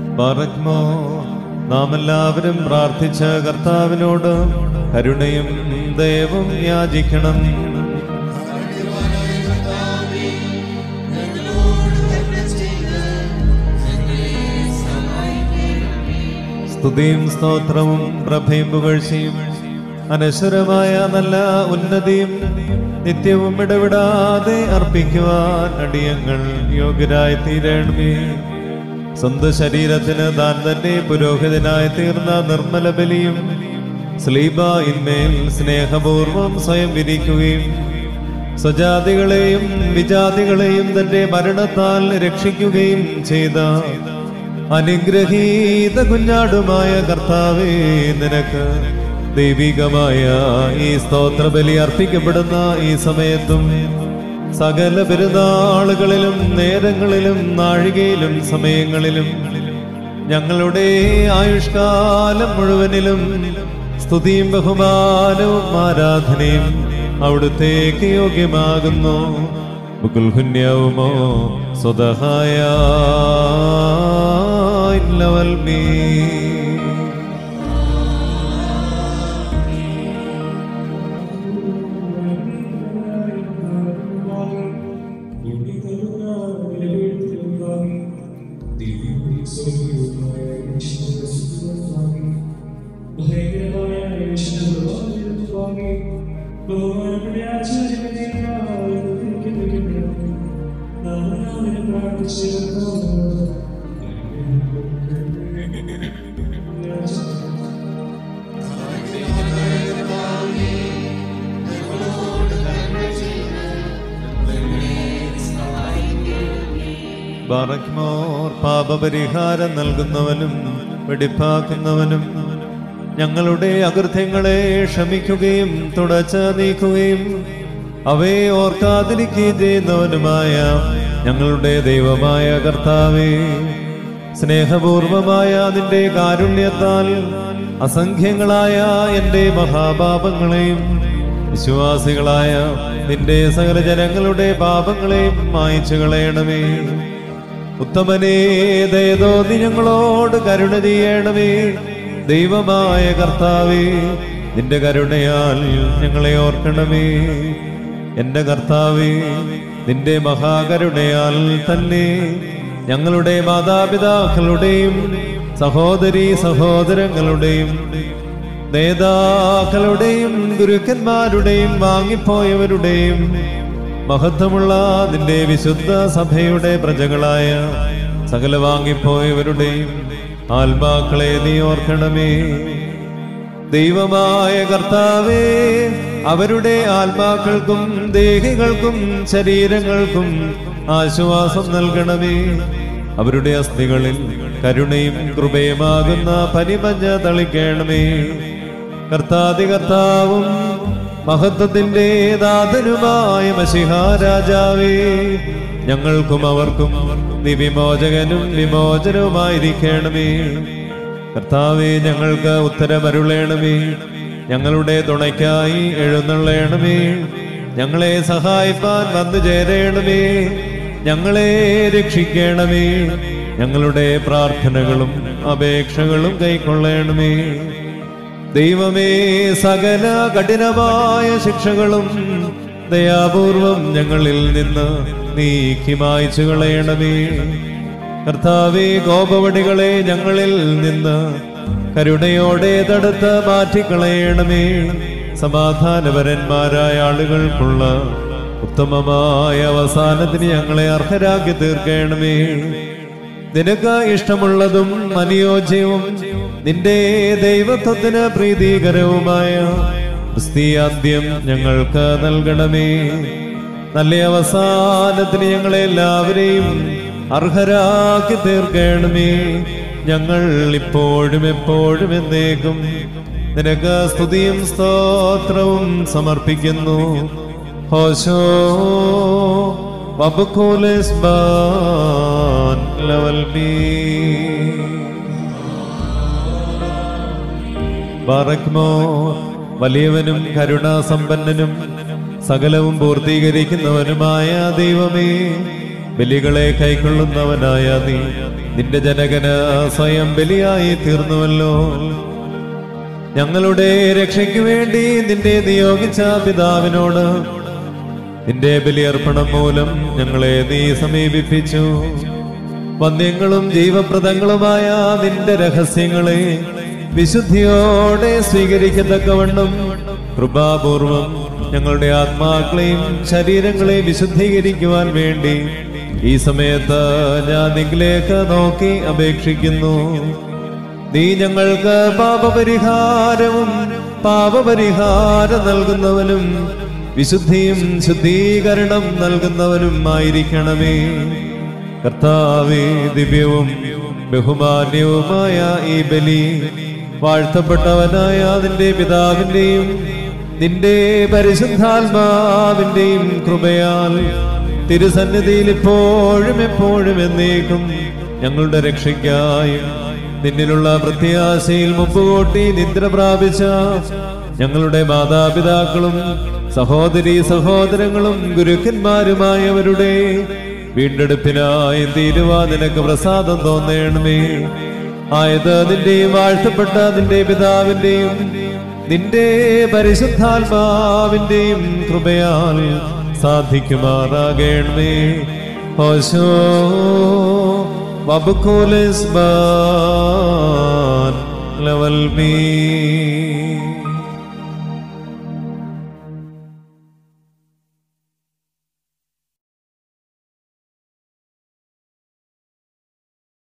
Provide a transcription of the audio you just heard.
പറഗ്മോ നാം എല്ലാവരും പ്രാർത്ഥിച്ച കർത്താവിനോട് കരുണയും ദയവും യാചിക്കണം സ്തുതിയും സ്തോത്രവും പ്രഭയും പുകഴ്ചയും അനശ്വരമായ നല്ല ഉന്നതിയും നിത്യവും ഇടവിടാതെ അർപ്പിക്കുവാൻ അടിയങ്ങൾ യോഗ്യരായി തീരണമേ സ്വന്തം ശരീരത്തിന് താൻ തന്നെ പുരോഹിതനായി തീർന്ന നിർമ്മല ബലിയും സ്ലീബ ഇന്മേൽ സ്നേഹപൂർവം സ്വയം വിരിക്കുകയും സ്വജാതികളെയും വിജാതികളെയും തന്റെ മരണത്താൽ രക്ഷിക്കുകയും ചെയ്ത അനുഗ്രഹീത കുഞ്ഞാടുമായ കർത്താവേ നിനക്ക് ദൈവികമായ ഈ സ്തോത്രബലി അർപ്പിക്കപ്പെടുന്ന ഈ സമയത്തും സകല പെരുന്നാളുകളിലും നേരങ്ങളിലും നാഴികയിലും സമയങ്ങളിലും ഞങ്ങളുടെ ആയുഷ്കാലം മുഴുവനിലും സ്തുതിയും ബഹുമാനവും ആരാധനയും അവിടുത്തേക്ക് യോഗ്യമാകുന്നു ബുക്കുൽഹുന്യവുമോ സ്വതഹായ ഇല്ലവൽമീ ബാറക്മോർ പാപപരിഹാരം നൽകുന്നവനും വെടിപ്പാക്കുന്നവനും ഞങ്ങളുടെ അകൃത്യങ്ങളെ ക്ഷമിക്കുകയും തുടച്ച് നീക്കുകയും അവയെ ഓർക്കാതിരിക്കുകയും ചെയ്യുന്നവനുമായ ഞങ്ങളുടെ ദൈവമായ കർത്താവേ സ്നേഹപൂർവമായ നിന്റെ കാരുണ്യത്താൽ അസംഖ്യങ്ങളായ എൻ്റെ മഹാപാപങ്ങളെയും വിശ്വാസികളായ നിന്റെ സകല ജനങ്ങളുടെ പാപങ്ങളെയും മായ്ച്ചു കളയണമേ ഉത്തമനേ ദയതോന്നി ഞങ്ങളോട് കരുണ ചെയ്യണമേ ദൈവമായ കർത്താവേ നിന്റെ കരുണയാൽ ഞങ്ങളെ ഓർക്കണമേ എന്റെ കർത്താവേ നിന്റെ മഹാകരുണയാൽ തന്നെ ഞങ്ങളുടെ മാതാപിതാക്കളുടെയും സഹോദരി സഹോദരങ്ങളുടെയും നേതാക്കളുടെയും ഗുരുക്കന്മാരുടെയും വാങ്ങിപ്പോയവരുടെയും മഹത്വമുള്ള നിന്റെ വിശുദ്ധ സഭയുടെ പ്രജകളായ സകല വാങ്ങിപ്പോയവരുടെയും ആത്മാക്കളെ നീ ഓർക്കണമേ ദൈവമായ കർത്താവേ അവരുടെ ആത്മാക്കൾക്കും ദേഹികൾക്കും ശരീരങ്ങൾക്കും ആശ്വാസം നൽകണമേ അവരുടെ അസ്ഥികളിൽ കരുണയും കൃപയുമാകുന്ന പനിമഞ്ഞ തളിക്കണമേ കർത്താതി കർത്താവും മഹത്വത്തിന്റെ ദാതനുമായ മഷിഹാരാജാവേ ഞങ്ങൾക്കും അവർക്കും നീ വിമോചകനും വിമോചനവുമായിരിക്കണമേ കർത്താവെ ഞങ്ങൾക്ക് ഉത്തരമരുളേണമേ ഞങ്ങളുടെ തുണയ്ക്കായി എഴുന്നള്ളേണമേ ഞങ്ങളെ സഹായിപ്പാൻ വന്നു ചേരേണമേ ഞങ്ങളെ രക്ഷിക്കണമേ ഞങ്ങളുടെ പ്രാർത്ഥനകളും അപേക്ഷകളും കൈക്കൊള്ളണമേ ദൈവമേ സകല കഠിനമായ ശിക്ഷകളും ദയാപൂർവം ഞങ്ങളിൽ നിന്ന് നീക്കി മായ്ച്ചു കളയണമേ കർത്താവേ കോപവടികളെ ഞങ്ങളിൽ നിന്ന് കരുണയോടെ തടുത്ത് മാറ്റിക്കളയണമേ സമാധാനപരന്മാരായ ആളുകൾക്കുള്ള ഉത്തമമായ അവസാനത്തിന് ഞങ്ങളെ അർഹരാക്കി തീർക്കണമേ നിനക്ക് ഇഷ്ടമുള്ളതും അനുയോജ്യവും നിന്റെ ദൈവത്വത്തിന് പ്രീതികരവുമായ ക്രിസ്തീയാദ്യം ഞങ്ങൾക്ക് നൽകണമേ നല്ല അവസാനത്തിന് ഞങ്ങളെ എല്ലാവരെയും അർഹരാക്കി തീർക്കണമേ ഞങ്ങൾ ഇപ്പോഴും എപ്പോഴും എന്നേക്കും നിനക്ക് സ്തുതിയും സ്തോത്രവും സമർപ്പിക്കുന്നു ഹോശോ വബുക്കൂലിസ് ബാൻ ലവൽ ബീ ബാറക്മോ വലിയവനും കരുണാസമ്പന്നനും സകലവും പൂർത്തീകരിക്കുന്നവനുമായ ദൈവമേ ബലികളെ കൈക്കൊള്ളുന്നവനായ നീ നിന്റെ ജനകന് സ്വയം ബലിയായി തീർന്നുവല്ലോ ഞങ്ങളുടെ രക്ഷയ്ക്ക് വേണ്ടി നിന്റെ നിയോഗിച്ച പിതാവിനോട് നിന്റെ ബലിയർപ്പണം മൂലം ഞങ്ങളെ നീ സമീപിപ്പിച്ചു വന്യങ്ങളും ജീവപ്രദങ്ങളുമായ നിന്റെ രഹസ്യങ്ങളെ വിശുദ്ധിയോടെ സ്വീകരിക്കത്തക്കവണ്ണം കൃപാപൂർവം ഞങ്ങളുടെ ആത്മാക്കളെയും ശരീരങ്ങളെയും വിശുദ്ധീകരിക്കുവാൻ വേണ്ടി ഈ സമയത്ത് ഞാൻ നിങ്ങളിലേക്ക് നോക്കി അപേക്ഷിക്കുന്നു നീ ഞങ്ങൾക്ക് പാപപരിഹാരവും പാപപരിഹാരം നൽകുന്നവനും വിശുദ്ധിയും ശുദ്ധീകരണം നൽകുന്നവനും ആയിരിക്കണമേ കർത്താവേ ദിവ്യവും ബഹുമാന്യവുമായ ഈ ബലി വാഴ്ത്തപ്പെട്ടവനായ നിന്റെ പിതാവിന്റെയും നിന്റെ പരിശുദ്ധാത്മാവിന്റെയും കൃപയാൽ തിരുസന്നിധിയിൽ ഇപ്പോഴും എപ്പോഴും എന്നേക്കും ഞങ്ങളുടെ രക്ഷയ്ക്കായും നിന്നിലുള്ള പ്രത്യാശയിൽ മുമ്പുകൂട്ടി നിദ്ര പ്രാപിച്ച ഞങ്ങളുടെ മാതാപിതാക്കളും സഹോദരി സഹോദരങ്ങളും ഗുരുക്കന്മാരുമായവരുടെ വീണ്ടെടുപ്പിനായി തീരുവാ നിനക്ക് പ്രസാദം തോന്നേണമേ ആയത് നിന്റെയും വാഴ്ത്തപ്പെട്ട നിന്റെ പിതാവിന്റെയും നിന്റെ പരിശുദ്ധാത്മാവിന്റെയും കൃപയാൽ സാധിക്കുമാറാകണമേ ഹോശോ വബുക്കോലിസ് ബാൻ ലവൽ മീ